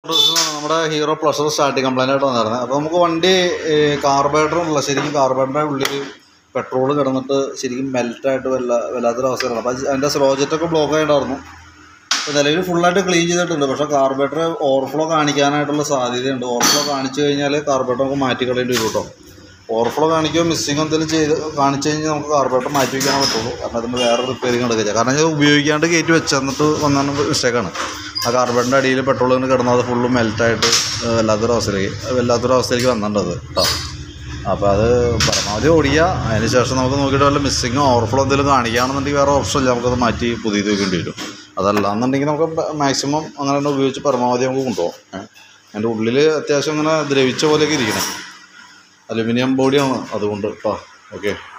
നമ്മുടെ hero pleasure starting complaint ആയിട്ട് വന്നായിരുന്നു അപ്പോൾ നമുക്ക് വണ്ടി കാർബറേറ്ററുള്ള ശരിക്കും കാർബറേറ്ററിൻ്റെ ഉള്ളിൽ പെട്രോൾ കിടന്നിട്ട് ശരിക്കും മെൽറ്റായിട്ട് വല്ല വല്ലാത്തൊരവസ്ഥയാണ് അപ്പോൾ അതിൻ്റെ സ്ലോജറ്റൊക്കെ ബ്ലോക്ക് ആയിട്ടുണ്ടായിരുന്നു അപ്പോൾ നിലവിൽ ഫുള്ളായിട്ട് ക്ലീൻ ചെയ്തിട്ടുണ്ട് പക്ഷേ കാർബറേറ്റർ ഓവർഫ്ലോ കാണിക്കാനായിട്ടുള്ള സാധ്യതയുണ്ട് ഓവർഫ്ലോ കാണിച്ചു കഴിഞ്ഞാൽ കാർബറേറ്റർ നമുക്ക് മാറ്റി കളയേണ്ടി വരും കേട്ടോ ഓവർഫ്ലോ കാണിക്കുകയോ മിസ്സിങ് എന്തെങ്കിലും ചെയ്ത് കാണിച്ചു കഴിഞ്ഞാൽ നമുക്ക് കാർബറേറ്റർ മാറ്റി വയ്ക്കാനേ പറ്റുള്ളൂ കാരണം അതിന് വേറെ റിപ്പയറിങ് എടുക്കുക കാരണം ഇത് ഉപയോഗിക്കാണ്ട് കയറ്റി വെച്ചെന്നിട്ട് വന്നാണ് മിസ്റ്റേക്കാണ് ആ കാർബറേറ്ററിൻ്റെ അടിയിൽ പെട്രോൾ ഇങ്ങനെ കിടന്നത് അത് ഫുള്ള് മെൽറ്റായിട്ട് വല്ലാത്തൊരു അവസ്ഥയിലേക്ക് വല്ലാത്തൊരു അവസ്ഥയിലേക്ക് വന്നിട്ടുണ്ട് അത് കേട്ടോ അപ്പോൾ അത് പരമാവധി ഓടിക്കുക അതിന് ശേഷം നമുക്ക് നോക്കിയിട്ട് വല്ല മിസ്സിങ്ങോ ഓവർഫ്ലോ എന്തെങ്കിലും കാണിക്കുകയാണെന്നുണ്ടെങ്കിൽ വേറെ ഓപ്ഷൻ ഇല്ല നമുക്കത് മാറ്റി പുതിയത് വെക്കേണ്ടി വരും അതല്ല എന്നുണ്ടെങ്കിൽ നമുക്ക് മാക്സിമം അങ്ങനെ തന്നെ ഉപയോഗിച്ച് പരമാവധി നമുക്ക് കൊണ്ടുപോകാം ഏഹ് അതിൻ്റെ ഉള്ളിൽ അത്യാവശ്യം ഇങ്ങനെ ദ്രവിച്ച പോലെയൊക്കെ ഇരിക്കണം അലുമിനിയം ബോഡിയാണ് അതുകൊണ്ട് കേട്ടോ ഓക്കെ